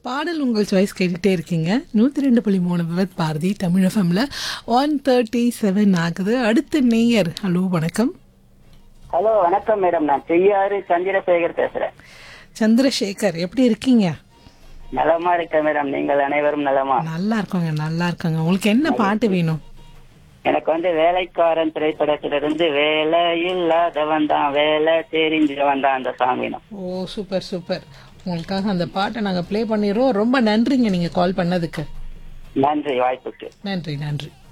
பாடல் உங்கள் சாய்ஸ் கேட்டுகிட்டே இருக்கீங்க நூற்றி ரெண்டு புள்ளி மூணு விவத் பாரதி தமிழ் எஃப்எம்ல ஒன் தேர்ட்டி செவன் ஆகுது அடுத்த நேயர் ஹலோ வணக்கம் ஹலோ வணக்கம் மேடம் நான் செய்யாறு சந்திரசேகர் பேசுறேன் சந்திரசேகர் எப்படி இருக்கீங்க நலமா இருக்கேன் மேடம் நீங்கள் அனைவரும் நலமா நல்லா இருக்கோங்க நல்லா இருக்கோங்க உங்களுக்கு என்ன பாட்டு வேணும் எனக்கு வந்து வேலைக்காரன் திரைப்படத்திலிருந்து வேலை இல்லாதவன் தான் வேலை தெரிஞ்சவன் தான் அந்த சாங் வேணும் ஓ சூப்பர் சூப்பர் உங்களுக்காக அந்த பாட்டை நாங்கள் ப்ளே பண்ணிடுறோம் ரொம்ப நன்றிங்க நீங்கள் கால் பண்ணதுக்கு நன்றி வாய்ப்புக்கு நன்றி நன்றி